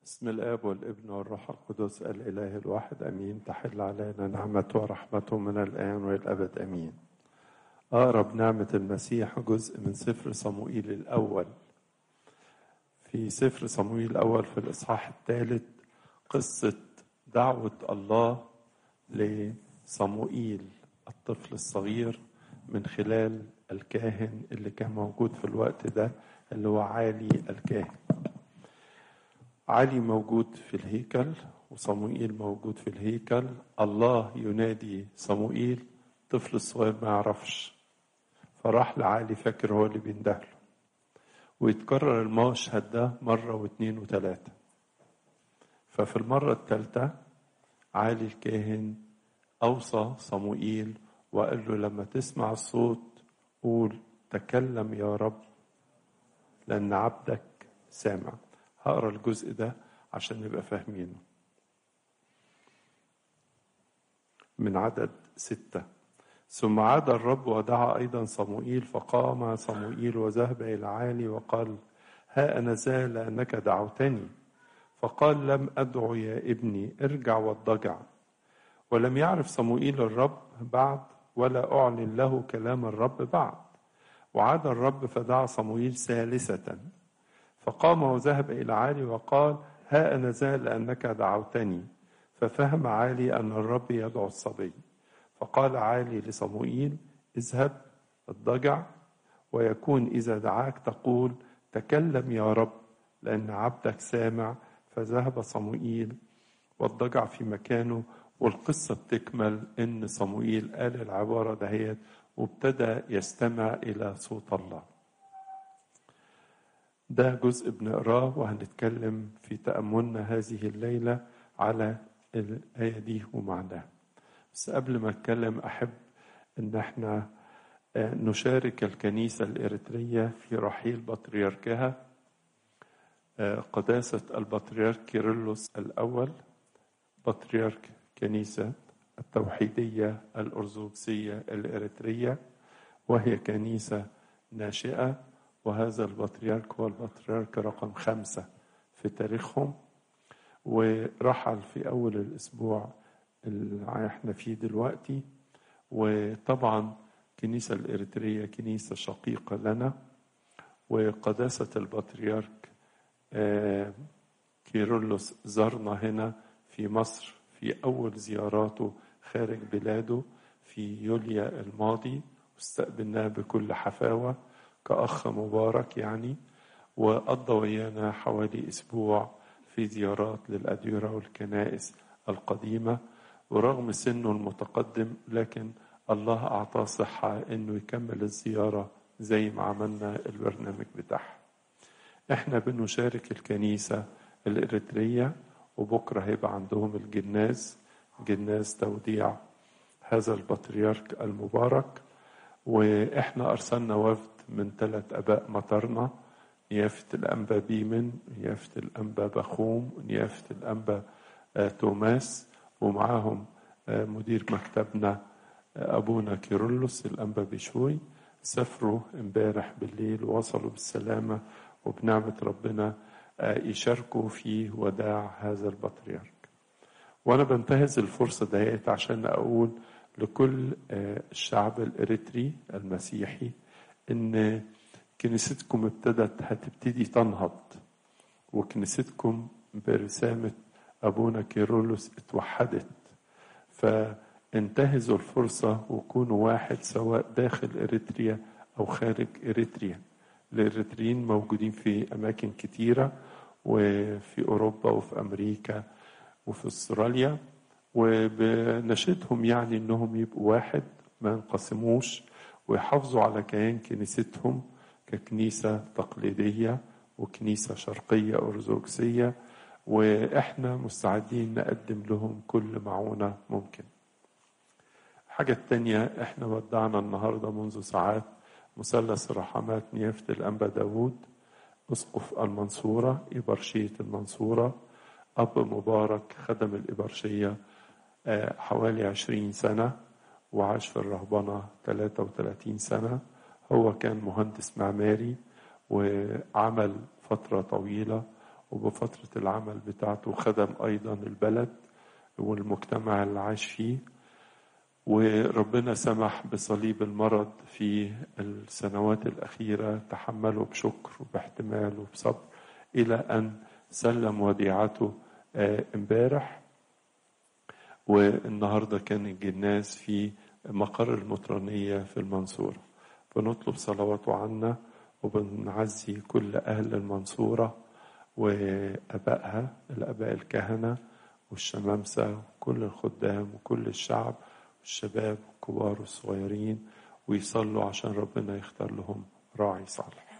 بسم الاب والابن والروح القدس الاله الواحد امين تحل علينا نعمته ورحمته من الان والى الابد امين اقرب نعمه المسيح جزء من سفر صموئيل الاول في سفر صموئيل الاول في الاصحاح الثالث قصه دعوه الله لصموئيل الطفل الصغير من خلال الكاهن اللي كان موجود في الوقت ده اللي هو عالي الكاهن علي موجود في الهيكل وصموئيل موجود في الهيكل الله ينادي صموئيل طفل الصغير ما يعرفش فراح لعلي فاكر هو اللي بيندهله ويتكرر المشهد ده مرة واثنين وثلاثة ففي المرة الثالثة علي الكاهن أوصى صموئيل وقال له لما تسمع الصوت قول تكلم يا رب لأن عبدك سامع هقرا الجزء ده عشان نبقى فاهمينه من عدد ستة ثم عاد الرب ودعا أيضا صموئيل فقام صموئيل وذهب إلى عالي وقال ها أنا ذا لأنك دعوتني فقال لم أدعو يا ابني ارجع واضطجع ولم يعرف صموئيل الرب بعد ولا أعلن له كلام الرب بعد وعاد الرب فدعا صموئيل ثالثة فقام وذهب إلى عالي وقال ها أنا ذا لأنك دعوتني ففهم عالي أن الرب يدعو الصبي فقال عالي لصموئيل اذهب اضطجع ويكون إذا دعاك تقول تكلم يا رب لأن عبدك سامع فذهب صموئيل واضطجع في مكانه والقصة بتكمل إن صموئيل قال العبارة دهيت وابتدى يستمع إلى صوت الله ده جزء بنقراه وهنتكلم في تأملنا هذه الليلة على الآية دي ومعناها بس قبل ما أتكلم أحب إن احنا نشارك الكنيسة الإريترية في رحيل بطريركها قداسة البطريرك كيرلس الأول بطريرك كنيسة التوحيدية الأرثوذكسية الإريترية وهي كنيسة ناشئة وهذا البطريرك هو البطريرك رقم خمسة في تاريخهم ورحل في أول الأسبوع اللي احنا فيه دلوقتي وطبعا الكنيسة الإريترية كنيسة شقيقة لنا وقداسة البطريرك كيرلس زارنا هنا في مصر في أول زياراته خارج بلاده في يوليا الماضي واستقبلناه بكل حفاوة كأخ مبارك يعني وقضى ويانا حوالي أسبوع في زيارات للأديرة والكنائس القديمة ورغم سنه المتقدم لكن الله أعطاه صحة إنه يكمل الزيارة زي ما عملنا البرنامج بتاعها احنا بنشارك الكنيسة الإريترية وبكرة هيبقى عندهم الجناز جناز توديع هذا البطريرك المبارك واحنا ارسلنا وفد من ثلاث اباء مطرنا نيافة الانبا بيمن نيافة الانبا بخوم نيافة الانبا توماس ومعاهم مدير مكتبنا ابونا كيرلس الانبا بشوي سافروا امبارح بالليل ووصلوا بالسلامة وبنعمة ربنا يشاركوا في وداع هذا البطريرك وانا بنتهز الفرصة ديت عشان اقول لكل الشعب الاريتري المسيحي ان كنيستكم ابتدت هتبتدي تنهض وكنيستكم برسامة ابونا كيرولوس اتوحدت فانتهزوا الفرصة وكونوا واحد سواء داخل اريتريا او خارج اريتريا الاريتريين موجودين في اماكن كتيرة وفي اوروبا وفي امريكا وفي استراليا وبنشدهم يعني انهم يبقوا واحد ما ينقسموش ويحافظوا على كيان كنيستهم ككنيسة تقليدية وكنيسة شرقية أرثوذكسية وإحنا مستعدين نقدم لهم كل معونة ممكن الحاجة التانية إحنا ودعنا النهاردة منذ ساعات مثلث الرحمات نيافة الأنبا داوود أسقف المنصورة إبرشية المنصورة أب مبارك خدم الإبرشية حوالي عشرين سنة وعاش في الرهبنة 33 سنة هو كان مهندس معماري وعمل فترة طويلة وبفترة العمل بتاعته خدم أيضا البلد والمجتمع اللي عاش فيه وربنا سمح بصليب المرض في السنوات الأخيرة تحمله بشكر وباحتمال وبصبر إلى أن سلم وديعته امبارح والنهارده كان الجناز في مقر المطرانية في المنصورة بنطلب صلواته عنا وبنعزي كل أهل المنصورة وأبائها الآباء الكهنة والشمامسة وكل الخدام وكل الشعب والشباب والكبار والصغيرين ويصلوا عشان ربنا يختار لهم راعي صالح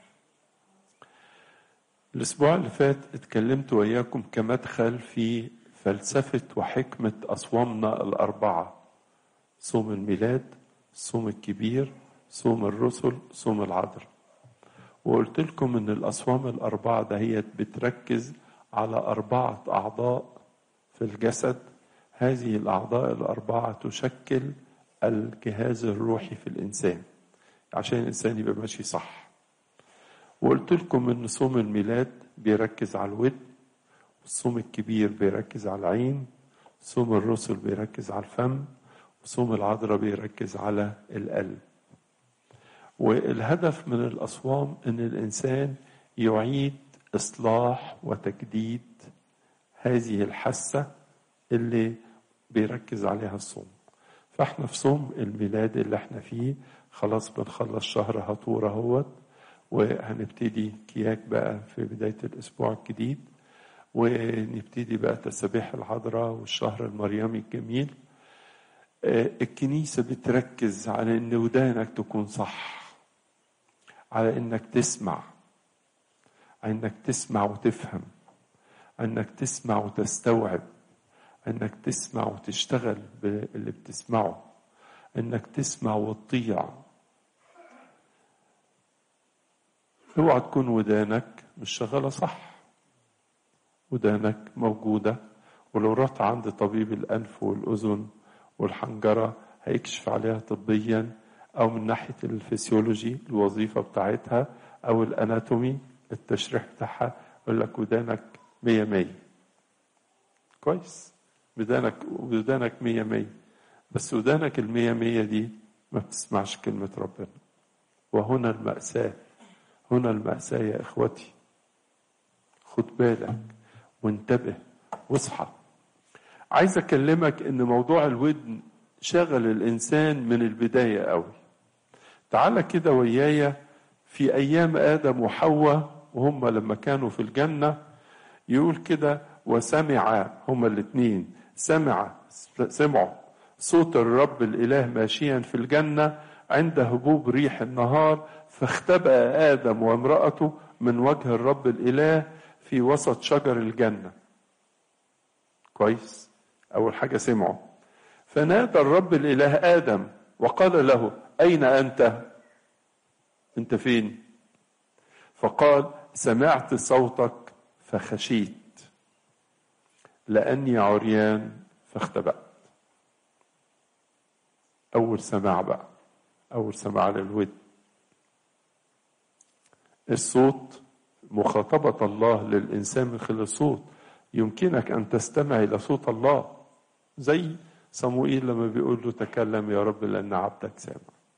الأسبوع اللي فات اتكلمت وإياكم كمدخل في فلسفة وحكمة أصوامنا الأربعة صوم الميلاد صوم الكبير صوم الرسل صوم العذراء وقلت لكم ان الاصوام الاربعه دهيت بتركز على اربعه اعضاء في الجسد هذه الاعضاء الاربعه تشكل الجهاز الروحي في الانسان عشان الانسان يبقى ماشي صح وقلت لكم ان صوم الميلاد بيركز على الود والصوم الكبير بيركز على العين صوم الرسل بيركز على الفم وصوم العذراء بيركز على القلب والهدف من الأصوام أن الإنسان يعيد إصلاح وتجديد هذه الحاسة اللي بيركز عليها الصوم فاحنا في صوم الميلاد اللي احنا فيه خلاص بنخلص شهر هطور اهوت وهنبتدي كياك بقى في بداية الأسبوع الجديد ونبتدي بقى تسابيح العذراء والشهر المريمي الجميل الكنيسة بتركز على إن ودانك تكون صح على إنك تسمع على إنك تسمع وتفهم إنك تسمع وتستوعب إنك تسمع وتشتغل باللي بتسمعه إنك تسمع وتطيع اوعى تكون ودانك مش شغالة صح ودانك موجودة ولو رحت عند طبيب الأنف والأذن والحنجرة هيكشف عليها طبيا أو من ناحية الفسيولوجي الوظيفة بتاعتها أو الأناتومي التشريح بتاعها يقول لك ودانك مية مية كويس ودانك ودانك مية مية بس ودانك المية مية دي ما بتسمعش كلمة ربنا وهنا المأساة هنا المأساة يا إخوتي خد بالك وانتبه واصحى عايز اكلمك ان موضوع الودن شغل الانسان من البدايه قوي تعالى كده ويايا في ايام ادم وحواء وهم لما كانوا في الجنه يقول كده وسمع هما الاثنين سمع سمعوا صوت الرب الاله ماشيا في الجنه عند هبوب ريح النهار فاختبأ ادم وامراته من وجه الرب الاله في وسط شجر الجنه كويس أول حاجة سمعوا فنادى الرب الإله آدم وقال له أين أنت؟ أنت فين؟ فقال سمعت صوتك فخشيت لأني عريان فاختبأت أول سماع بقى أول سماع للود الصوت مخاطبة الله للإنسان من خلال الصوت يمكنك أن تستمع إلى صوت الله زي صموئيل لما بيقول له تكلم يا رب لأن عبدك سامع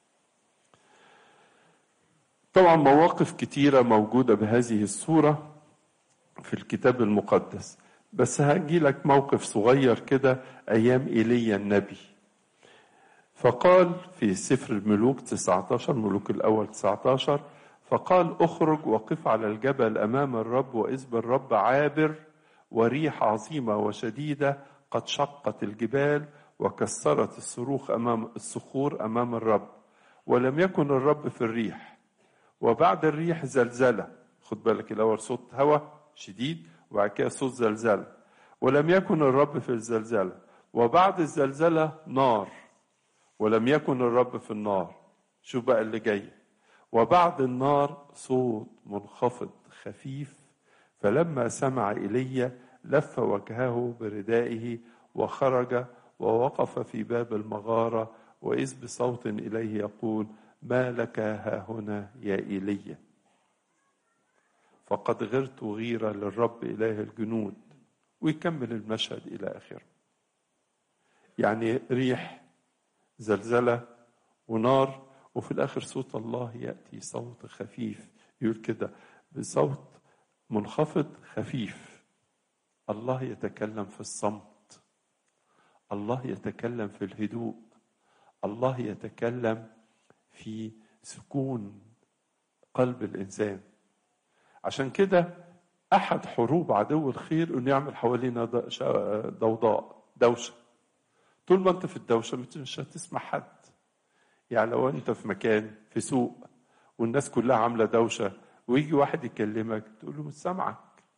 طبعا مواقف كتيرة موجودة بهذه الصورة في الكتاب المقدس بس هاجي لك موقف صغير كده أيام إيليا النبي فقال في سفر الملوك 19 ملوك الأول 19 فقال اخرج وقف على الجبل أمام الرب وإذ بالرب عابر وريح عظيمة وشديدة قد شقت الجبال وكسرت الصروخ أمام الصخور أمام الرب ولم يكن الرب في الريح وبعد الريح زلزلة خد بالك الأول صوت هواء شديد وبعد كده صوت زلزلة ولم يكن الرب في الزلزلة وبعد الزلزلة نار ولم يكن الرب في النار شوف بقى اللي جاي وبعد النار صوت منخفض خفيف فلما سمع ايليا لف وجهه بردائه وخرج ووقف في باب المغاره واذ بصوت اليه يقول ما لك ها هنا يا ايليا فقد غرت غيرة للرب إله الجنود ويكمل المشهد إلى آخره يعني ريح زلزلة ونار وفي الآخر صوت الله يأتي صوت خفيف يقول كده بصوت منخفض خفيف الله يتكلم في الصمت الله يتكلم في الهدوء الله يتكلم في سكون قلب الإنسان عشان كده أحد حروب عدو الخير إنه يعمل حوالينا ضوضاء دوشة طول ما أنت في الدوشة مش هتسمع حد يعني لو أنت في مكان في سوق والناس كلها عاملة دوشة ويجي واحد يكلمك تقول له مش سامعك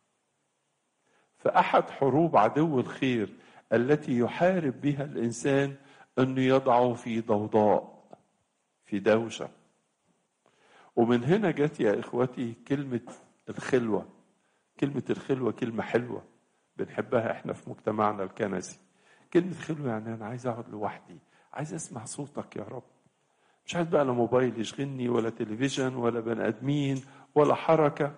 فأحد حروب عدو الخير التي يحارب بها الإنسان أنه يضعه في ضوضاء في دوشة ومن هنا جت يا إخوتي كلمة الخلوة كلمة الخلوة كلمة حلوة بنحبها احنا في مجتمعنا الكنسي كلمة خلوة يعني أنا عايز أقعد لوحدي عايز أسمع صوتك يا رب مش عايز بقى لا موبايل يشغلني ولا تلفزيون ولا بني آدمين ولا حركة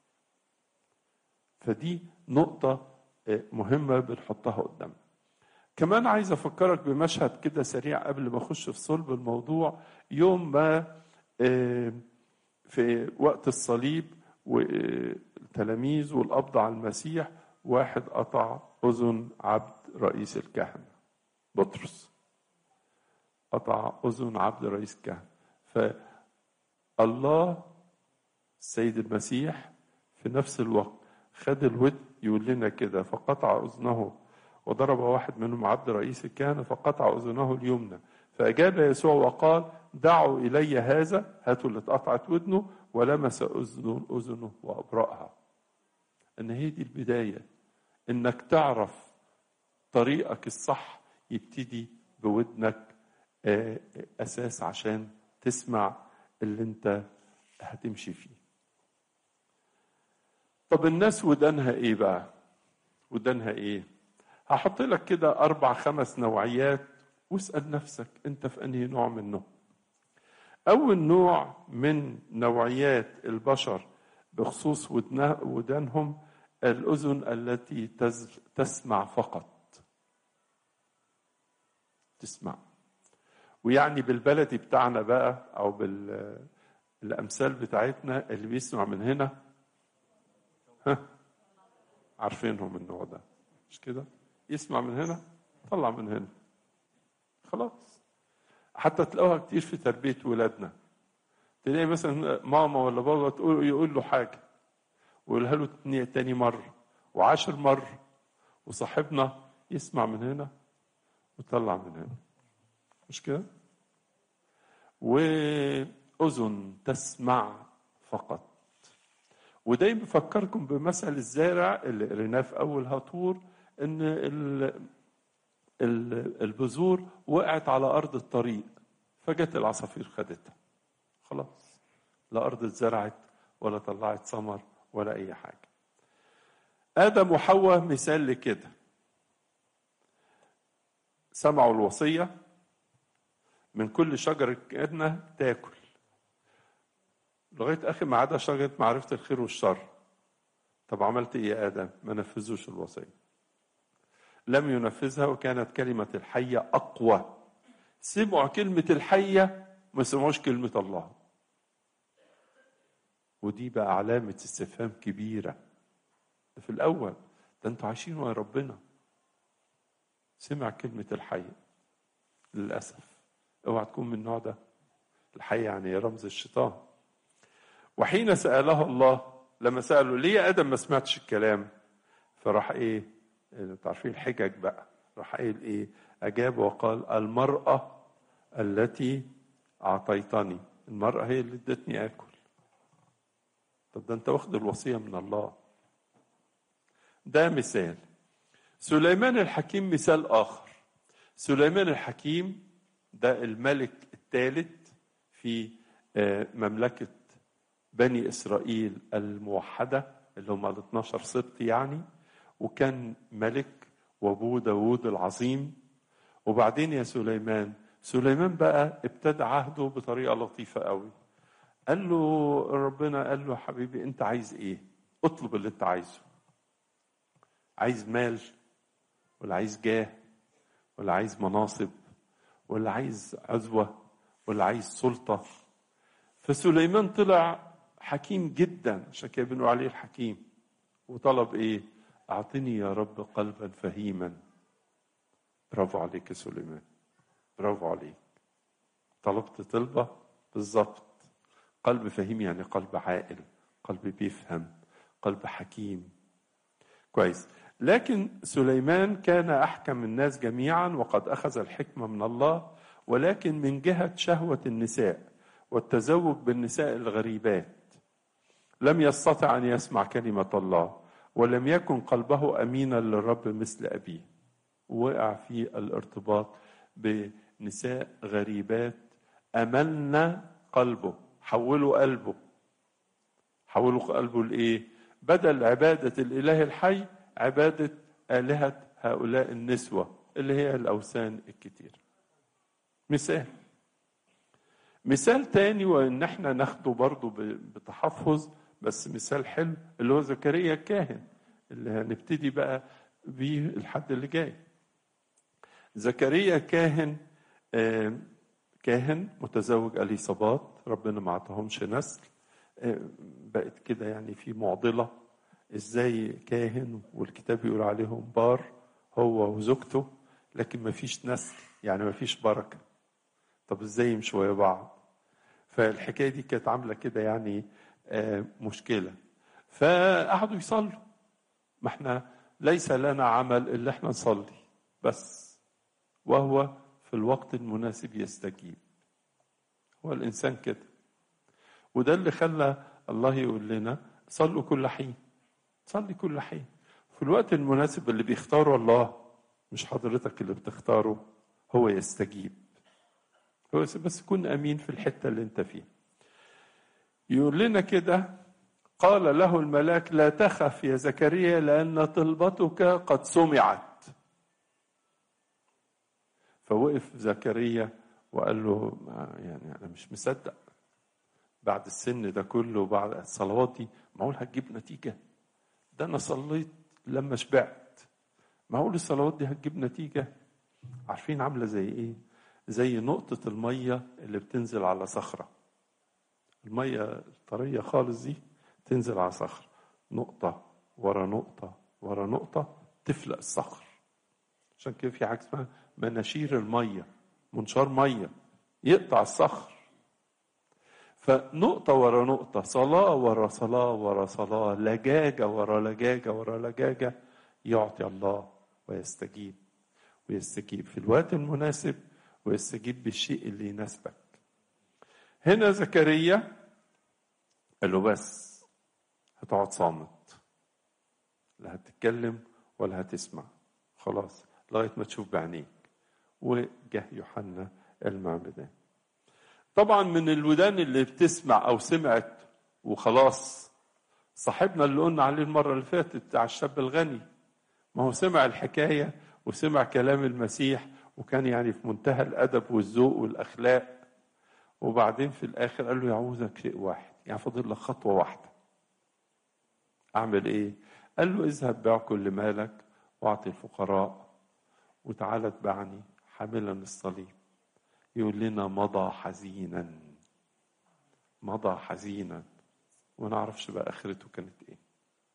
فدي نقطة مهمة بنحطها قدامنا كمان عايز أفكرك بمشهد كده سريع قبل ما أخش في صلب الموضوع يوم ما في وقت الصليب والتلاميذ والقبض على المسيح واحد قطع أذن عبد رئيس الكهنة بطرس قطع أذن عبد رئيس الكهنة فالله السيد المسيح في نفس الوقت خد الود يقول لنا كده فقطع أذنه وضرب واحد منهم عبد رئيس الكهنة فقطع أذنه اليمنى فأجاب يسوع وقال دعوا إلي هذا هاتوا اللي اتقطعت ودنه ولمس أذنه أذنه وأبرأها إن هي دي البداية إنك تعرف طريقك الصح يبتدي بودنك أساس عشان تسمع اللي أنت هتمشي فيه طب الناس ودانها إيه بقى ودانها إيه هحط لك كده أربع خمس نوعيات واسأل نفسك أنت في أنهي نوع منهم أول نوع من نوعيات البشر بخصوص ودانهم الأذن التي تسمع فقط تسمع ويعني بالبلدي بتاعنا بقى أو بالأمثال بتاعتنا اللي بيسمع من هنا ها عارفينهم النوع ده مش كده يسمع من هنا طلع من هنا خلاص حتى تلاقوها كتير في تربية ولادنا تلاقي مثلا ماما ولا بابا تقول يقول له حاجة ويقولها له تاني مرة وعاشر مرة وصاحبنا يسمع من هنا ويطلع من هنا مش كده؟ وأذن تسمع فقط وده بفكركم بمثل الزارع اللي قريناه في أول هطور إن البذور وقعت على أرض الطريق فجت العصافير خدتها خلاص لا أرض اتزرعت ولا طلعت ثمر ولا أي حاجة آدم وحواء مثال لكده سمعوا الوصية من كل شجرة جنة تاكل لغاية آخر ما عدا شجرة معرفة الخير والشر طب عملت إيه يا آدم؟ ما نفذوش الوصية لم ينفذها وكانت كلمة الحية أقوى سمعوا كلمة الحية ما سمعوش كلمة الله ودي بقى علامة استفهام كبيرة في الأول ده أنتوا عايشين ويا ربنا سمع كلمة الحية للأسف اوعى تكون من النوع ده الحية يعني رمز الشيطان وحين سأله الله لما سأله ليه يا آدم ما سمعتش الكلام فراح إيه انتوا عارفين الحجج بقى راح قايل ايه اجاب وقال المراه التي اعطيتني المراه هي اللي ادتني اكل طب ده انت واخد الوصيه من الله ده مثال سليمان الحكيم مثال اخر سليمان الحكيم ده الملك الثالث في مملكه بني اسرائيل الموحده اللي هم ال 12 سبط يعني وكان ملك وابوه داوود العظيم وبعدين يا سليمان سليمان بقى ابتدى عهده بطريقة لطيفة قوي قال له ربنا قال له حبيبي انت عايز ايه اطلب اللي انت عايزه عايز مال ولا عايز جاه ولا عايز مناصب ولا عايز عزوة ولا عايز سلطة فسليمان طلع حكيم جدا عشان كده بنقول عليه الحكيم وطلب ايه اعطني يا رب قلبا فهيما برافو عليك يا سليمان برافو عليك طلبت طلبة بالظبط قلب فهيم يعني قلب عاقل قلب بيفهم قلب حكيم كويس لكن سليمان كان احكم الناس جميعا وقد اخذ الحكمه من الله ولكن من جهه شهوه النساء والتزوج بالنساء الغريبات لم يستطع ان يسمع كلمه الله ولم يكن قلبه امينا للرب مثل ابيه وقع في الارتباط بنساء غريبات املنا قلبه حولوا قلبه حولوا قلبه لايه بدل عباده الاله الحي عباده الهه هؤلاء النسوه اللي هي الاوثان الكتير مثال مثال تاني وان احنا ناخده برضه بتحفظ بس مثال حلو اللي هو زكريا الكاهن اللي هنبتدي بقى بيه الحد اللي جاي زكريا كاهن آه كاهن متزوج اليصابات ربنا ما عطاهمش نسل آه بقت كده يعني في معضله ازاي كاهن والكتاب يقول عليهم بار هو وزوجته لكن ما فيش نسل يعني ما فيش بركه طب ازاي يمشوا ويا بعض فالحكايه دي كانت عامله كده يعني آه مشكله فقعدوا يصلوا ما احنا ليس لنا عمل الا احنا نصلي بس وهو في الوقت المناسب يستجيب هو الانسان كده وده اللي خلى الله يقول لنا صلوا كل حين صلي كل حين في الوقت المناسب اللي بيختاره الله مش حضرتك اللي بتختاره هو يستجيب هو بس كن امين في الحته اللي انت فيها يقول لنا كده قال له الملاك لا تخف يا زكريا لان طلبتك قد سمعت فوقف زكريا وقال له يعني انا مش مصدق بعد السن ده كله وبعد الصلوات دي معقول هتجيب نتيجه ده انا صليت لما شبعت معقول الصلوات دي هتجيب نتيجه عارفين عامله زي ايه زي نقطه الميه اللي بتنزل على صخره الميه الطريه خالص دي تنزل على صخر نقطه ورا نقطه ورا نقطه تفلق الصخر عشان كده في حاجه اسمها مناشير الميه منشار ميه يقطع الصخر فنقطة ورا نقطة صلاة ورا صلاة ورا صلاة لجاجة ورا لجاجة ورا لجاجة يعطي الله ويستجيب ويستجيب في الوقت المناسب ويستجيب بالشيء اللي يناسبك هنا زكريا قال له بس هتقعد صامت لا هتتكلم ولا هتسمع خلاص لغاية ما تشوف بعينيك وجه يوحنا المعمدان طبعا من الودان اللي بتسمع او سمعت وخلاص صاحبنا اللي قلنا عليه المره اللي فاتت بتاع الشاب الغني ما هو سمع الحكايه وسمع كلام المسيح وكان يعني في منتهى الادب والذوق والاخلاق وبعدين في الاخر قال له يعوزك شيء واحد يعني فاضل لك خطوه واحده اعمل ايه قال له اذهب بيع كل مالك واعطي الفقراء وتعالى اتبعني حاملا الصليب يقول لنا مضى حزينا مضى حزينا ونعرفش بقى اخرته كانت ايه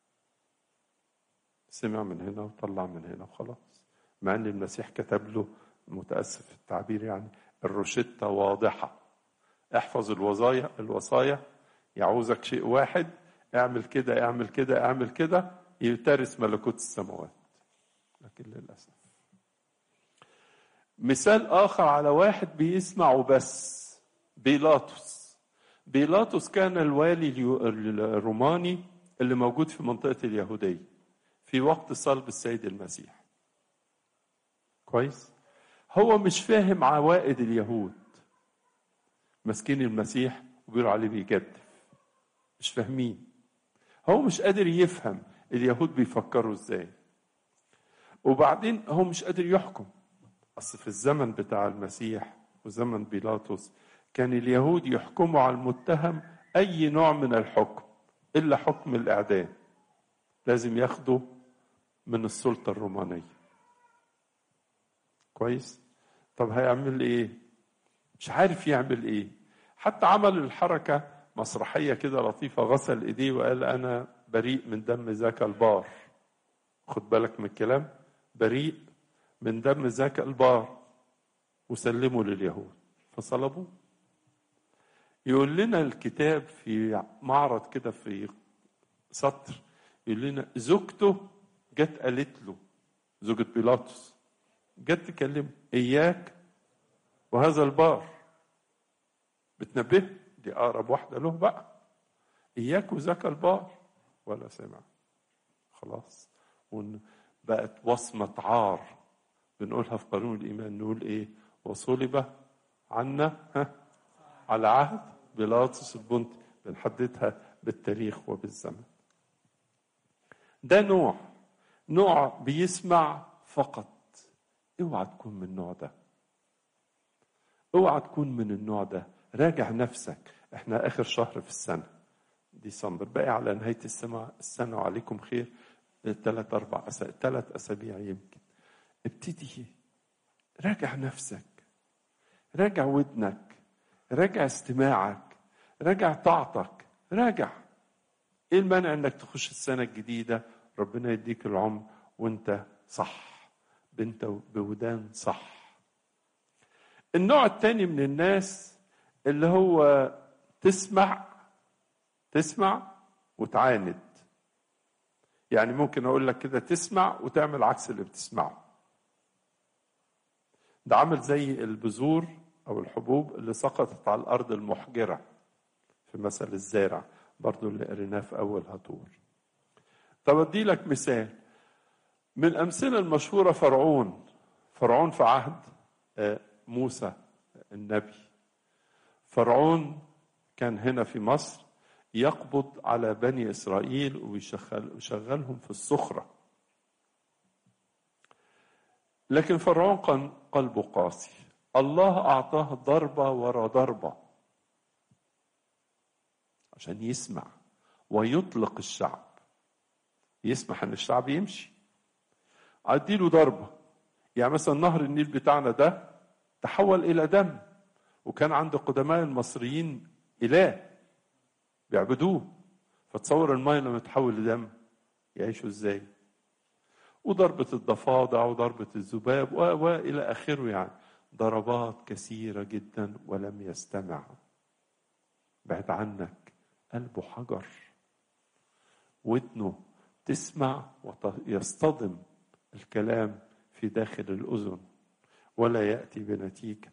سمع من هنا وطلع من هنا وخلاص مع ان المسيح كتب له متاسف في التعبير يعني الروشته واضحه احفظ الوصايا الوصايا يعوزك شيء واحد اعمل كده اعمل كده اعمل كده يترس ملكوت السماوات لكن للاسف مثال آخر على واحد بيسمع وبس بيلاطس بيلاطس كان الوالي الروماني اللي موجود في منطقة اليهودية في وقت صلب السيد المسيح كويس هو مش فاهم عوائد اليهود ماسكين المسيح وبيقولوا عليه بيجدف مش فاهمين هو مش قادر يفهم اليهود بيفكروا ازاي وبعدين هو مش قادر يحكم أصل في الزمن بتاع المسيح وزمن بيلاطس كان اليهود يحكموا على المتهم أي نوع من الحكم إلا حكم الإعدام لازم ياخده من السلطة الرومانية كويس طب هيعمل ايه مش عارف يعمل ايه حتى عمل الحركة مسرحية كده لطيفة غسل ايديه وقال انا بريء من دم ذاك البار خد بالك من الكلام بريء من دم ذاك البار وسلمه لليهود فصلبوه يقول لنا الكتاب في معرض كده في سطر يقول لنا زوجته جت قالت له زوجة بيلاطس جت تكلمه إياك وهذا البار بتنبه دي أقرب واحدة له بقى إياك وذاك البار ولا سمع خلاص بقت وصمة عار بنقولها في قانون الإيمان نقول إيه وصلب عنا ها على عهد بيلاطس البنطي بنحددها بالتاريخ وبالزمن ده نوع نوع بيسمع فقط اوعى تكون من النوع ده اوعى تكون من النوع ده راجع نفسك احنا اخر شهر في السنه ديسمبر باقي على نهايه السنه السنه وعليكم خير ثلاث اربع اسابيع ثلاث اسابيع يمكن ابتدي راجع نفسك راجع ودنك راجع استماعك راجع طاعتك راجع ايه المانع انك تخش السنه الجديده ربنا يديك العمر وانت صح بنت بودان صح النوع الثاني من الناس اللي هو تسمع تسمع وتعاند يعني ممكن اقول لك كده تسمع وتعمل عكس اللي بتسمعه ده عامل زي البذور او الحبوب اللي سقطت على الارض المحجره في مثل الزارع برضو اللي قريناه في اول هطور طب ادي لك مثال من الامثله المشهوره فرعون فرعون في عهد موسى النبي فرعون كان هنا في مصر يقبض على بني اسرائيل ويشغلهم في السخره لكن فرعون كان قلبه قاسي الله اعطاه ضربه ورا ضربه عشان يسمع ويطلق الشعب يسمح ان الشعب يمشي اديله ضربه يعني مثلا نهر النيل بتاعنا ده تحول الى دم وكان عند قدماء المصريين اله بيعبدوه فتصور الماء لما تحول لدم يعيشوا ازاي وضربة الضفادع وضربة الذباب وإلى آخره يعني ضربات كثيرة جدا ولم يستمع بعد عنك قلبه حجر ودنه تسمع ويصطدم الكلام في داخل الأذن ولا يأتي بنتيجة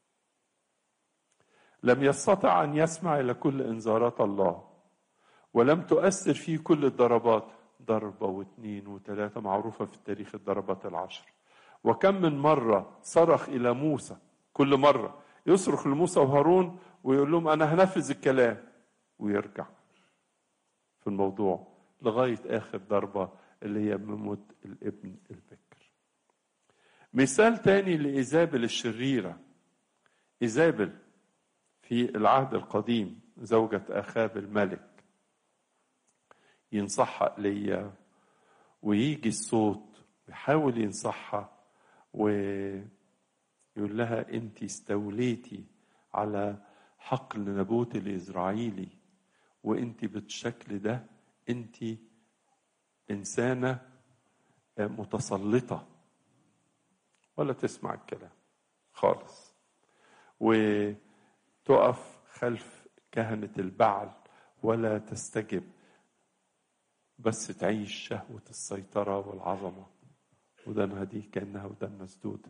لم يستطع أن يسمع إلى كل إنذارات الله ولم تؤثر فيه كل الضربات ضربة واثنين وثلاثة معروفة في التاريخ الضربات العشر وكم من مرة صرخ إلى موسى كل مرة يصرخ لموسى وهارون ويقول لهم أنا هنفذ الكلام ويرجع في الموضوع لغاية آخر ضربة اللي هي موت الابن البكر مثال تاني لإيزابل الشريرة إيزابل في العهد القديم زوجة أخاب الملك ينصحها ليا ويجي الصوت بيحاول ينصحها ويقول لها انت استوليتي على حقل نبوت الإسرائيلي وانت بالشكل ده انت انسانه متسلطه ولا تسمع الكلام خالص وتقف خلف كهنه البعل ولا تستجب بس تعيش شهوه السيطره والعظمه ودانها دي كانها ودان مسدود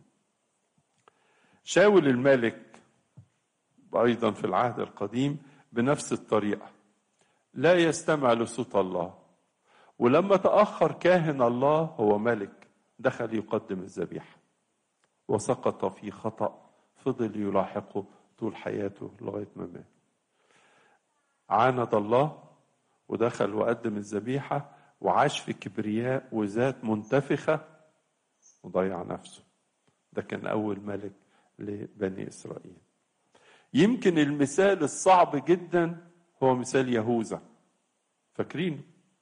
شاول الملك ايضا في العهد القديم بنفس الطريقه لا يستمع لصوت الله ولما تأخر كاهن الله هو ملك دخل يقدم الذبيحة وسقط في خطأ فضل يلاحقه طول حياته لغاية ما مات عاند الله ودخل وقدم الذبيحة وعاش في كبرياء وذات منتفخة وضيع نفسه ده كان أول ملك لبني إسرائيل يمكن المثال الصعب جدا هو مثال يهوذا فاكرين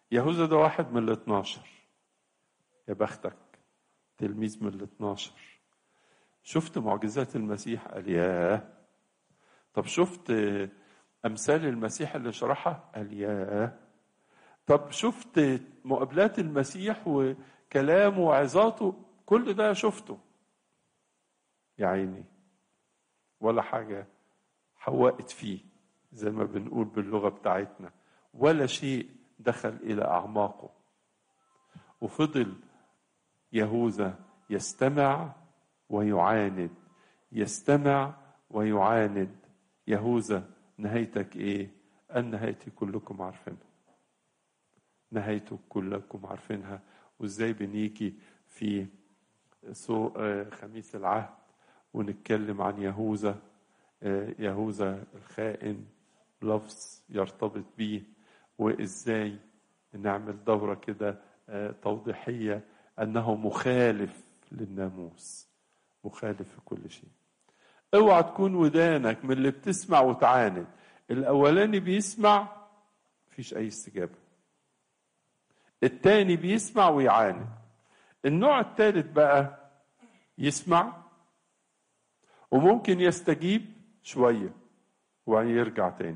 يهوذا ده واحد من الاثناشر يا بختك تلميذ من الاثناشر شفت معجزات المسيح قال ياه طب شفت امثال المسيح اللي شرحها قال ياه طب شفت مقابلات المسيح وكلامه وعظاته كل ده شفته يا عيني ولا حاجة حوقت فيه زي ما بنقول باللغة بتاعتنا ولا شيء دخل إلى أعماقه وفضل يهوذا يستمع ويعاند يستمع ويعاند يهوذا نهايتك ايه قال نهايتي كلكم عارفينها نهايته كلكم عارفينها وازاي بنيجي في سوق خميس العهد ونتكلم عن يهوذا يهوذا الخائن لفظ يرتبط بيه وازاي نعمل دورة كده توضيحية أنه مخالف للناموس مخالف في كل شيء اوعى تكون ودانك من اللي بتسمع وتعاند الاولاني بيسمع مفيش اي استجابه التاني بيسمع ويعاند النوع الثالث بقى يسمع وممكن يستجيب شويه وبعدين يرجع تاني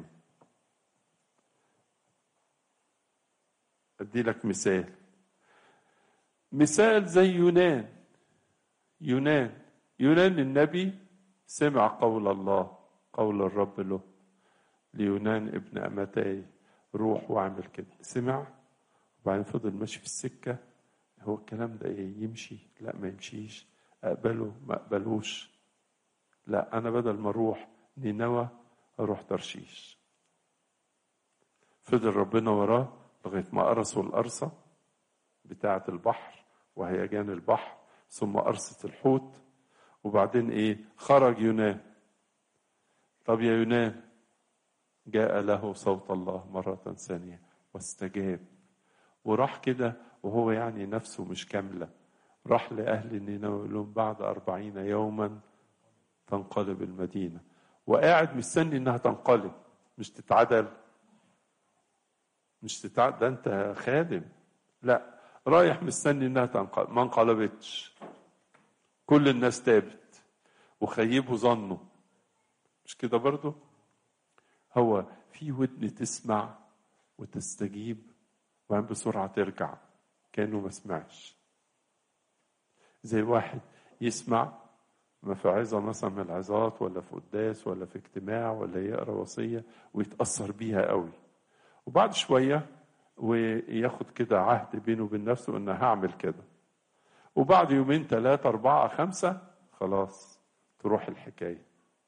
ادي لك مثال مثال زي يونان يونان يونان النبي سمع قول الله قول الرب له ليونان ابن أمتاي روح واعمل كده سمع وبعدين فضل ماشي في السكة هو الكلام ده ايه يمشي لا ما يمشيش اقبله ما اقبلوش لا انا بدل ما اروح نينوى اروح ترشيش فضل ربنا وراه لغايه ما قرصوا القرصه بتاعه البحر وهيجان البحر ثم قرصه الحوت وبعدين ايه خرج يونان طب يا يونان جاء له صوت الله مرة ثانية واستجاب وراح كده وهو يعني نفسه مش كاملة راح لأهل نينوى لهم بعد أربعين يوما تنقلب المدينة وقاعد مستني إنها تنقلب مش تتعدل مش تتعدل ده أنت خادم لا رايح مستني إنها تنقلب ما انقلبتش كل الناس تابت وخيبوا ظنه مش كده برضو هو في ودن تسمع وتستجيب وبعدين بسرعة ترجع كأنه ما سمعش زي واحد يسمع ما في عظة مثلا من العظات ولا في قداس ولا في اجتماع ولا يقرا وصية ويتأثر بيها قوي وبعد شوية وياخد كده عهد بينه وبين نفسه انه هعمل كده وبعد يومين ثلاثة أربعة خمسة خلاص تروح الحكاية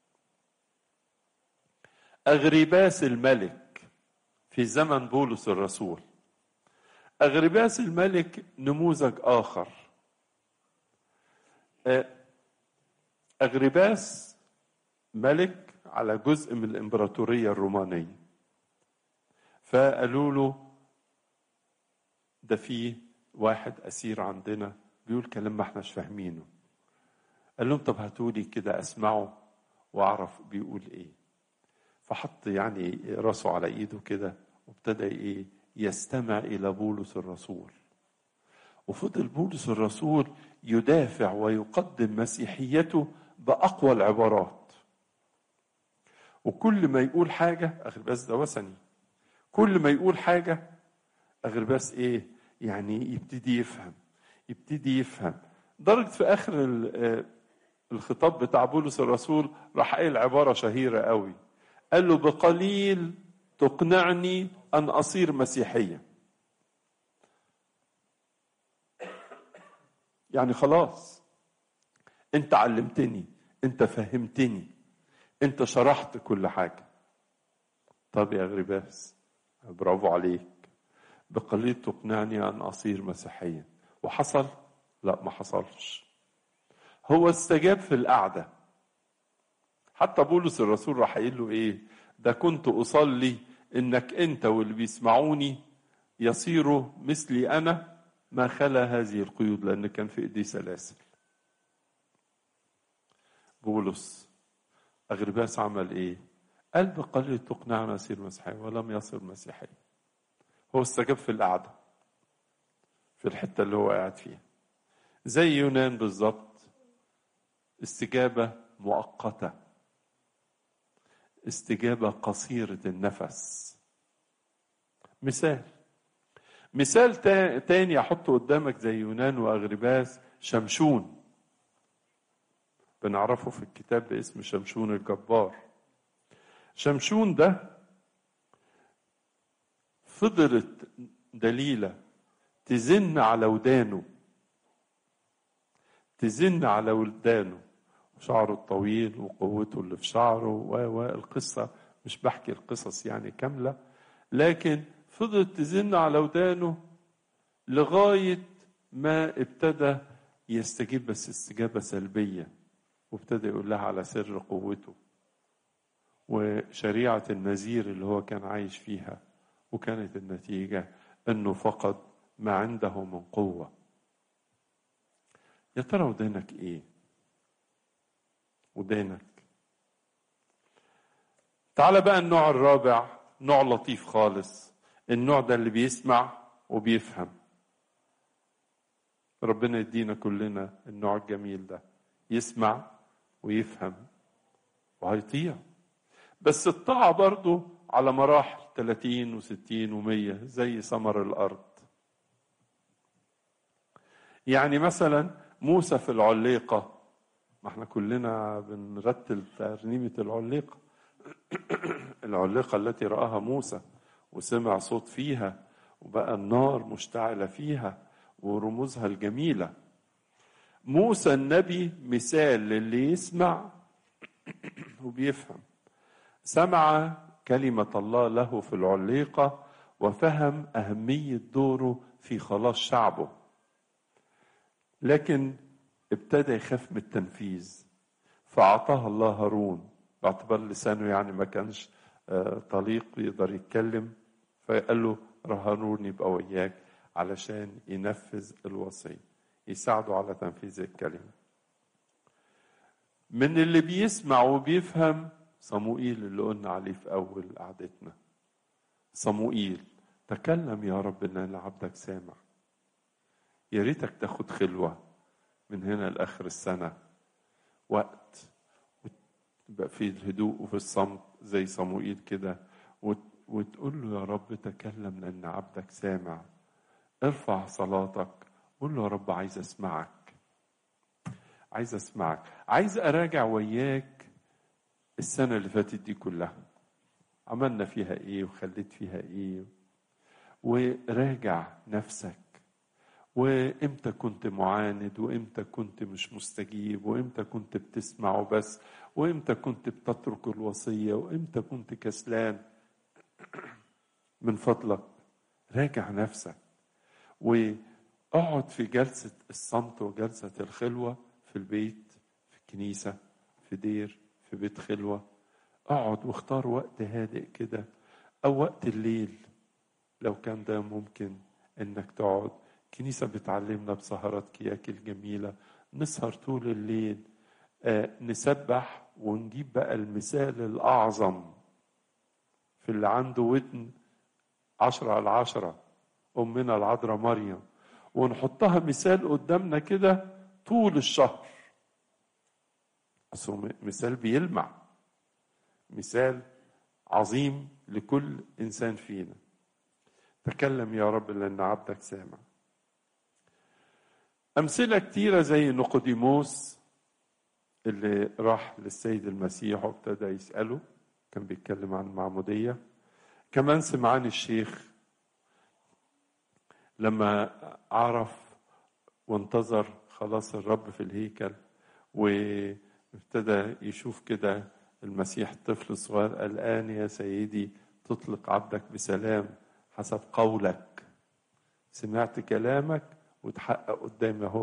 أغرباس الملك في زمن بولس الرسول أغرباس الملك نموذج آخر أغرباس ملك على جزء من الإمبراطورية الرومانية فقالوا له ده فيه واحد أسير عندنا بيقول كلام ما احناش فاهمينه قال لهم طب هاتولي كده اسمعه واعرف بيقول ايه فحط يعني راسه على ايده كده وابتدى ايه يستمع الى بولس الرسول وفضل بولس الرسول يدافع ويقدم مسيحيته باقوى العبارات وكل ما يقول حاجه اغرباس ده وثني كل ما يقول حاجه اغرباس ايه يعني يبتدي يفهم يبتدي يفهم درجة في آخر الخطاب بتاع بولس الرسول راح قايل عبارة شهيرة قوي قال له بقليل تقنعني أن أصير مسيحيا يعني خلاص أنت علمتني أنت فهمتني أنت شرحت كل حاجة طب يا غريباس برافو عليك بقليل تقنعني أن أصير مسيحيا وحصل لا ما حصلش هو استجاب في القعدة حتى بولس الرسول راح قايل له ايه ده كنت اصلي انك انت واللي بيسمعوني يصيروا مثلي انا ما خلا هذه القيود لان كان في ايديه سلاسل بولس اغرباس عمل ايه قال بقليل تقنعنا اصير مسيحي ولم يصير مسيحي هو استجاب في القعدة في الحتة اللي هو قاعد فيها زي يونان بالظبط استجابة مؤقتة استجابة قصيرة النفس مثال مثال تاني احطه قدامك زي يونان واغرباس شمشون بنعرفه في الكتاب باسم شمشون الجبار شمشون ده فضلت دليلة تزن على ودانه تزن على ودانه شعره الطويل وقوته اللي في شعره والقصة مش بحكي القصص يعني كاملة لكن فضلت تزن على ودانه لغاية ما ابتدى يستجيب بس استجابة سلبية وابتدى يقول لها على سر قوته وشريعة النذير اللي هو كان عايش فيها وكانت النتيجة أنه فقد ما عنده من قوة يا ترى ودانك إيه؟ ودانك تعال بقى النوع الرابع نوع لطيف خالص النوع ده اللي بيسمع وبيفهم ربنا يدينا كلنا النوع الجميل ده يسمع ويفهم وهيطيع بس الطاعة برضه على مراحل 30 و60 و100 زي ثمر الأرض يعني مثلا موسى في العليقة ما احنا كلنا بنرتل ترنيمة العليقة العليقة التي رآها موسى وسمع صوت فيها وبقى النار مشتعلة فيها ورموزها الجميلة موسى النبي مثال للي يسمع وبيفهم سمع كلمة الله له في العليقة وفهم أهمية دوره في خلاص شعبه لكن ابتدى يخاف من التنفيذ فأعطاها الله هارون باعتبار لسانه يعني ما كانش طليق يقدر يتكلم فقال له هارون يبقى وياك علشان ينفذ الوصية يساعده على تنفيذ الكلمة من اللي بيسمع وبيفهم صموئيل اللي قلنا عليه في أول قعدتنا صموئيل تكلم يا رب ان عبدك سامع يا ريتك تاخد خلوة من هنا لآخر السنة وقت يبقى في الهدوء وفي الصمت زي صموئيل كده وتقول له يا رب تكلم لأن عبدك سامع ارفع صلاتك قول له يا رب عايز اسمعك عايز اسمعك عايز اراجع وياك السنة اللي فاتت دي كلها عملنا فيها ايه وخليت فيها ايه وراجع نفسك وامتى كنت معاند وامتى كنت مش مستجيب وامتى كنت بتسمع وبس وامتى كنت بتترك الوصية وامتى كنت كسلان من فضلك راجع نفسك واقعد في جلسة الصمت وجلسة الخلوة في البيت في الكنيسة في دير في بيت خلوة اقعد واختار وقت هادئ كده او وقت الليل لو كان ده ممكن انك تقعد كنيسة بتعلمنا بسهرات كياك الجميلة نسهر طول الليل آه نسبح ونجيب بقى المثال الأعظم في اللي عنده ودن عشرة على عشرة أمنا العذراء مريم ونحطها مثال قدامنا كده طول الشهر بس مثال بيلمع مثال عظيم لكل إنسان فينا تكلم يا رب لأن عبدك سامع أمثلة كتيرة زي نقوديموس اللي راح للسيد المسيح وابتدى يسأله كان بيتكلم عن المعمودية كمان سمعان الشيخ لما عرف وانتظر خلاص الرب في الهيكل وابتدى يشوف كده المسيح الطفل الصغير الآن يا سيدي تطلق عبدك بسلام حسب قولك سمعت كلامك وتحقق قدامي اهو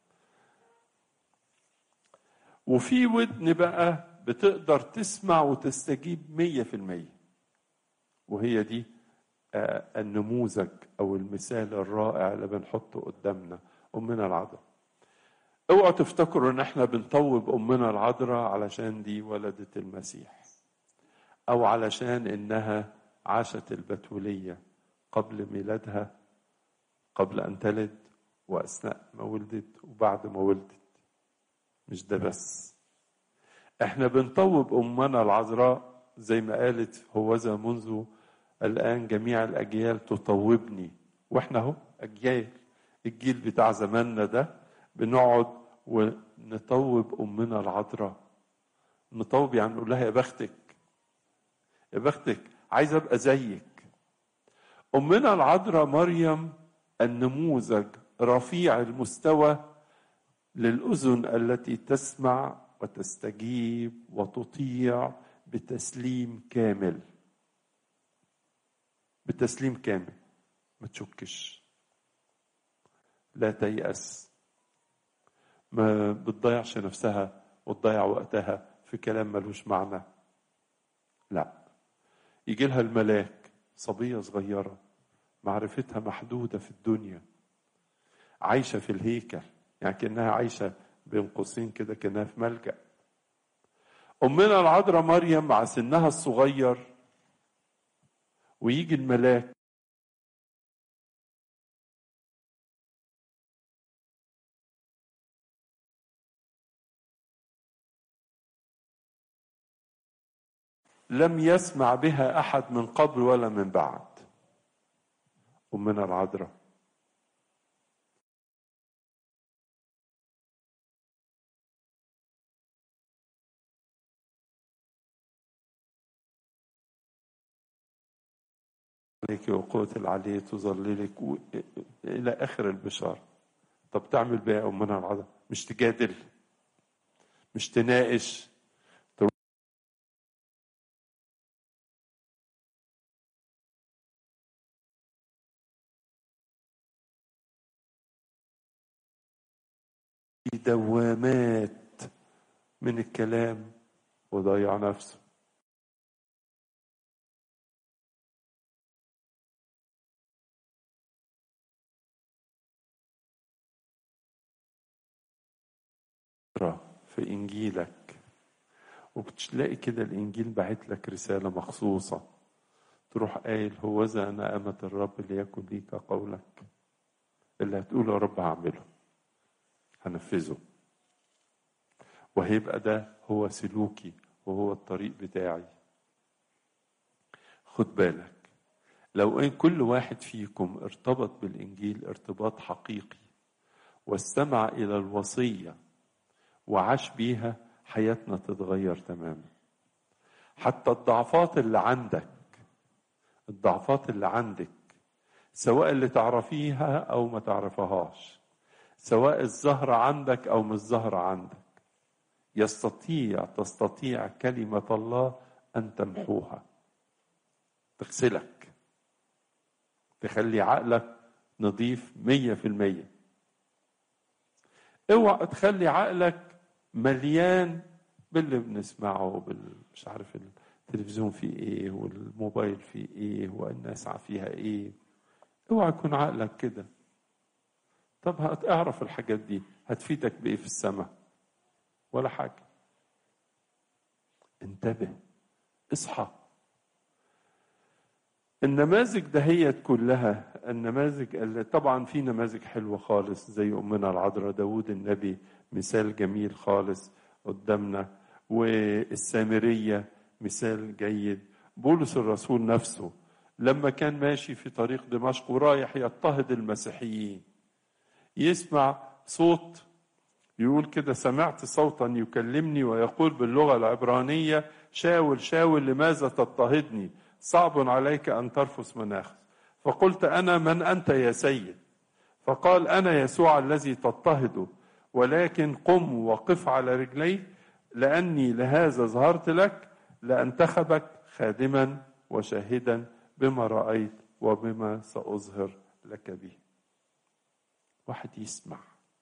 وفي ودن بقى بتقدر تسمع وتستجيب مية في المية وهي دي النموذج أو المثال الرائع اللي بنحطه قدامنا أمنا العذراء اوعوا تفتكروا ان احنا بنطوب امنا العذراء علشان دي ولدت المسيح او علشان انها عاشت البتوليه قبل ميلادها قبل أن تلد وأثناء ما ولدت وبعد ما ولدت مش ده بس احنا بنطوب أمنا العذراء زي ما قالت هوذا منذ الآن جميع الأجيال تطوبني واحنا اهو أجيال الجيل بتاع زماننا ده بنقعد ونطوب أمنا العذراء نطوب يعني نقول لها يا بختك يا بختك عايز أبقى زيك أمنا العذراء مريم النموذج رفيع المستوى للأذن التي تسمع وتستجيب وتطيع بتسليم كامل بتسليم كامل ما تشكش لا تيأس ما بتضيعش نفسها وتضيع وقتها في كلام ملوش معنى لا يجي لها الملاك صبية صغيرة معرفتها محدودة في الدنيا عايشة في الهيكل يعني كأنها عايشة بين قوسين كده كأنها في ملجأ أمنا العذراء مريم مع سنها الصغير ويجي الملاك لم يسمع بها احد من قبل ولا من بعد امنا العذراء عليك وقوة العلي تظللك و... إلى آخر البشارة طب تعمل بيها أمنا العذراء مش تجادل مش تناقش في دوامات من الكلام وضيع نفسه في إنجيلك وبتلاقي كده الإنجيل باعت لك رسالة مخصوصة تروح قايل هوذا أنا أمة الرب ليكن ليك قولك اللي هتقوله يا رب هعمله هنفذه وهيبقى ده هو سلوكي وهو الطريق بتاعي خد بالك لو ان كل واحد فيكم ارتبط بالانجيل ارتباط حقيقي واستمع الى الوصيه وعاش بيها حياتنا تتغير تماما حتى الضعفات اللي عندك الضعفات اللي عندك سواء اللي تعرفيها او ما تعرفهاش سواء الزهرة عندك أو مش زهرة عندك يستطيع تستطيع كلمة الله أن تمحوها تغسلك تخلي عقلك نظيف مية في المية اوعى تخلي عقلك مليان باللي بنسمعه بال مش عارف التلفزيون فيه ايه والموبايل فيه ايه والناس فيها ايه اوعى يكون عقلك كده طب هتعرف الحاجات دي هتفيدك بايه في السماء ولا حاجه انتبه اصحى النماذج دهيت كلها النماذج اللي طبعا في نماذج حلوه خالص زي امنا العذراء داود النبي مثال جميل خالص قدامنا والسامريه مثال جيد بولس الرسول نفسه لما كان ماشي في طريق دمشق ورايح يضطهد المسيحيين يسمع صوت يقول كده سمعت صوتا يكلمني ويقول باللغة العبرانية شاول شاول لماذا تضطهدني صعب عليك أن ترفس مناخ فقلت أنا من أنت يا سيد فقال أنا يسوع الذي تضطهده ولكن قم وقف على رجليك لأني لهذا ظهرت لك لأنتخبك خادما وشاهدا بما رأيت وبما سأظهر لك به واحد يسمع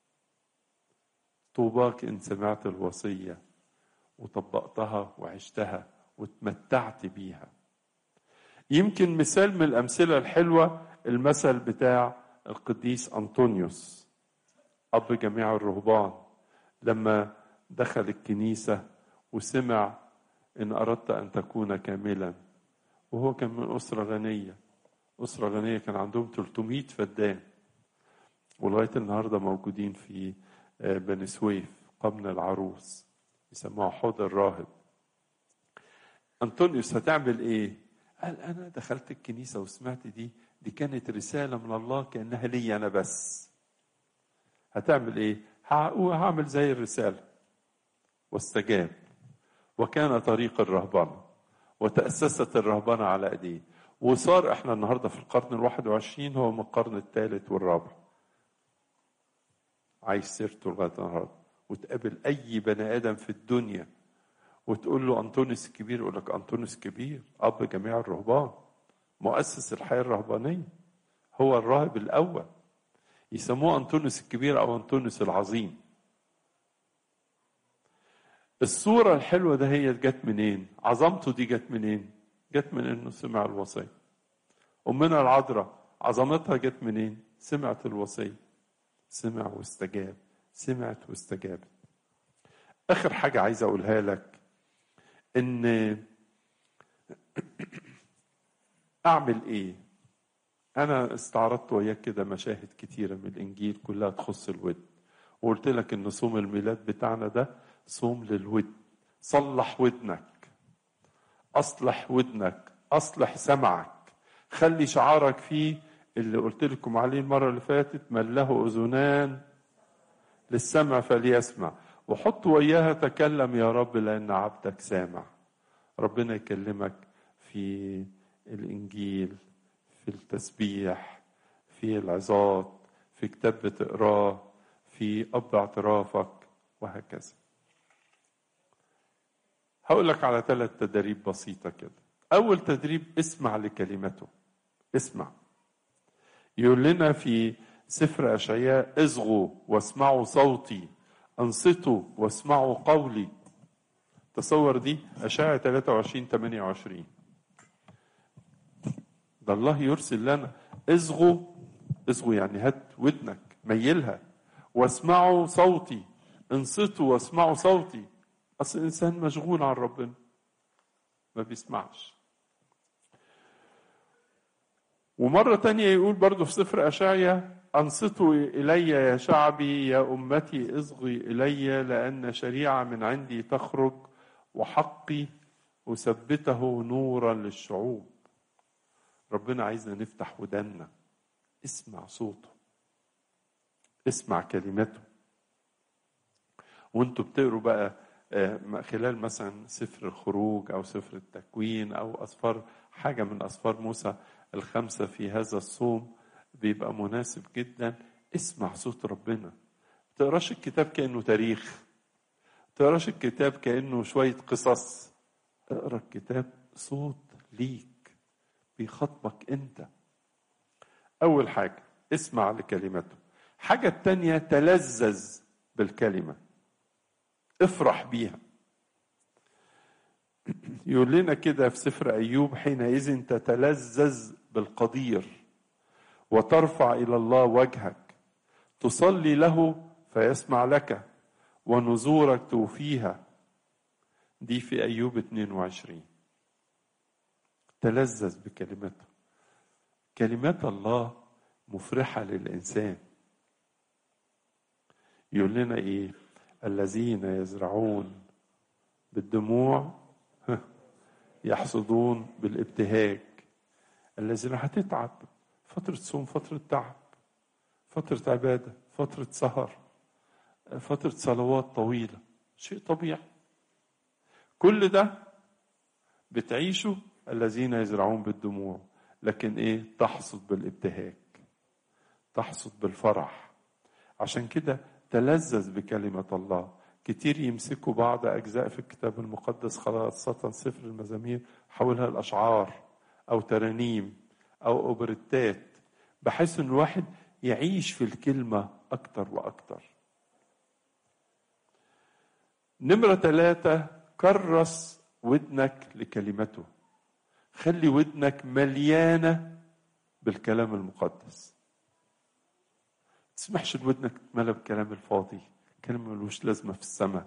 طوباك ان سمعت الوصيه وطبقتها وعشتها وتمتعت بيها يمكن مثال من الامثله الحلوه المثل بتاع القديس انطونيوس اب جميع الرهبان لما دخل الكنيسه وسمع ان اردت ان تكون كاملا وهو كان من اسره غنيه أسرة غنية كان عندهم 300 فدان ولغاية النهاردة موجودين في بني سويف قبن العروس يسموها حوض الراهب أنطونيوس هتعمل إيه؟ قال أنا دخلت الكنيسة وسمعت دي دي كانت رسالة من الله كأنها لي أنا بس هتعمل إيه؟ هعمل زي الرسالة واستجاب وكان طريق الرهبنة وتأسست الرهبنة على أيديه وصار احنا النهارده في القرن الواحد وعشرين هو من القرن الثالث والرابع عايش سيرته لغايه النهارده وتقابل اي بني ادم في الدنيا وتقول له انطونيوس الكبير يقول لك انطونيوس كبير اب جميع الرهبان مؤسس الحياه الرهبانيه هو الراهب الاول يسموه انطونيوس الكبير او انطونيوس العظيم الصورة الحلوة ده هي جت منين؟ عظمته دي جت منين؟ جت من انه سمع الوصية. أمنا العذراء عظمتها جت منين؟ سمعت الوصية. سمع واستجاب، سمعت واستجابت. آخر حاجة عايز أقولها لك إن أعمل إيه؟ أنا استعرضت وياك كده مشاهد كتيرة من الإنجيل كلها تخص الود. وقلت لك إن صوم الميلاد بتاعنا ده صوم للود صلح ودنك اصلح ودنك اصلح سمعك خلي شعارك فيه اللي قلت لكم عليه المره اللي فاتت من له اذنان للسمع فليسمع وحط وياها تكلم يا رب لان عبدك سامع ربنا يكلمك في الانجيل في التسبيح في العظات في كتاب بتقراه في اب اعترافك وهكذا هقول لك على ثلاث تدريب بسيطة كده أول تدريب اسمع لكلمته اسمع يقول لنا في سفر أشعياء اصغوا واسمعوا صوتي انصتوا واسمعوا قولي تصور دي أشعياء 23 28 ده الله يرسل لنا اصغوا اصغوا يعني هات ودنك ميلها واسمعوا صوتي انصتوا واسمعوا صوتي اصل الانسان مشغول عن ربنا ما بيسمعش ومرة تانية يقول برضه في سفر أشعيا أنصتوا إلي يا شعبي يا أمتي اصغي إلي لأن شريعة من عندي تخرج وحقي أثبته نورا للشعوب ربنا عايزنا نفتح ودنا اسمع صوته اسمع كلمته وانتوا بتقروا بقى خلال مثلا سفر الخروج او سفر التكوين او اسفار حاجه من اسفار موسى الخمسه في هذا الصوم بيبقى مناسب جدا اسمع صوت ربنا تقراش الكتاب كانه تاريخ تقراش الكتاب كانه شويه قصص اقرا الكتاب صوت ليك بيخاطبك انت اول حاجه اسمع لكلمته حاجه التانيه تلذذ بالكلمه افرح بيها يقول لنا كده في سفر ايوب حينئذ تتلذذ بالقدير وترفع الى الله وجهك تصلي له فيسمع لك ونذورك توفيها دي في ايوب 22 تلذذ بكلمته كلمات الله مفرحه للانسان يقول لنا ايه الذين يزرعون بالدموع يحصدون بالابتهاج الذين هتتعب فترة صوم فترة تعب فترة عبادة فترة سهر فترة صلوات طويلة شيء طبيعي كل ده بتعيشه الذين يزرعون بالدموع لكن ايه تحصد بالابتهاج تحصد بالفرح عشان كده تلذذ بكلمة الله كتير يمسكوا بعض أجزاء في الكتاب المقدس خاصة سفر المزامير حولها الأشعار أو ترانيم أو أوبريتات بحيث إن الواحد يعيش في الكلمة أكتر وأكتر نمرة ثلاثة كرس ودنك لكلمته خلي ودنك مليانة بالكلام المقدس تسمحش لودنك تتملى بكلام الفاضي كلام ملوش لازمة في السماء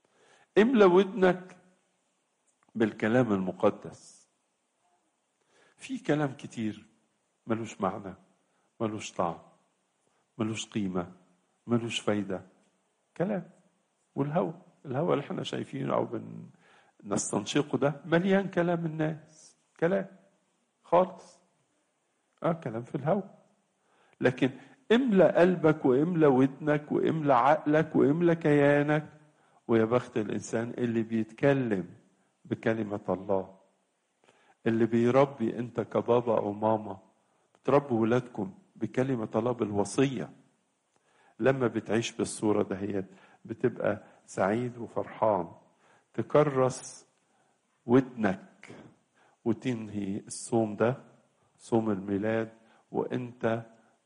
املى ودنك بالكلام المقدس في كلام كتير ملوش معنى ملوش طعم ملوش قيمة ملوش فايدة كلام والهوى الهوى اللي احنا شايفينه أو بنستنشقه ده مليان كلام الناس كلام خالص اه كلام في الهوى لكن املى قلبك واملى ودنك واملى عقلك واملى كيانك ويا بخت الانسان اللي بيتكلم بكلمه الله اللي بيربي انت كبابا او ماما بتربوا ولادكم بكلمه الله بالوصيه لما بتعيش بالصوره دهيت بتبقى سعيد وفرحان تكرس ودنك وتنهي الصوم ده صوم الميلاد وانت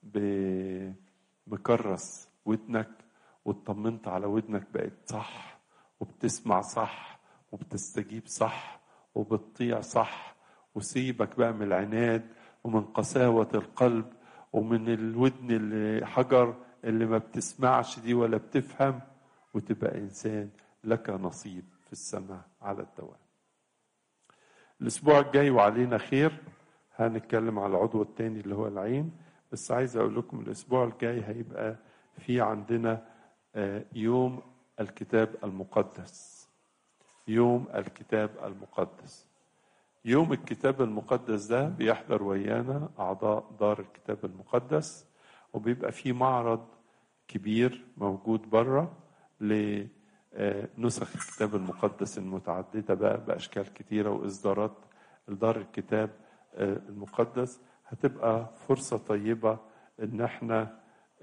مكرس ودنك واطمنت على ودنك بقت صح وبتسمع صح وبتستجيب صح وبتطيع صح وسيبك بقى من العناد ومن قساوة القلب ومن الودن اللي حجر اللي ما بتسمعش دي ولا بتفهم وتبقى إنسان لك نصيب في السماء على الدوام الأسبوع الجاي وعلينا خير هنتكلم على العضو الثاني اللي هو العين بس عايز أقول لكم الأسبوع الجاي هيبقى في عندنا يوم الكتاب المقدس يوم الكتاب المقدس يوم الكتاب المقدس ده بيحضر ويانا أعضاء دار الكتاب المقدس وبيبقى في معرض كبير موجود بره لنسخ الكتاب المقدس المتعددة بقى بأشكال كتيرة وإصدارات دار الكتاب المقدس هتبقى فرصة طيبة إن احنا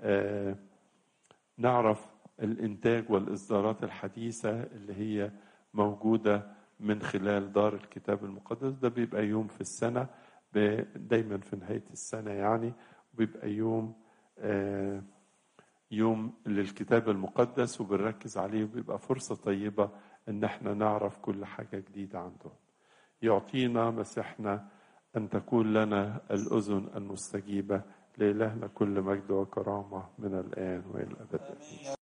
نعرف الإنتاج والإصدارات الحديثة اللي هي موجودة من خلال دار الكتاب المقدس ده بيبقى يوم في السنة دايما في نهاية السنة يعني بيبقى يوم يوم للكتاب المقدس وبنركز عليه وبيبقى فرصة طيبة إن احنا نعرف كل حاجة جديدة عندهم يعطينا مسيحنا أن تكون لنا الأذن المستجيبة لإلهنا كل مجد وكرامة من الآن وإلى الأبد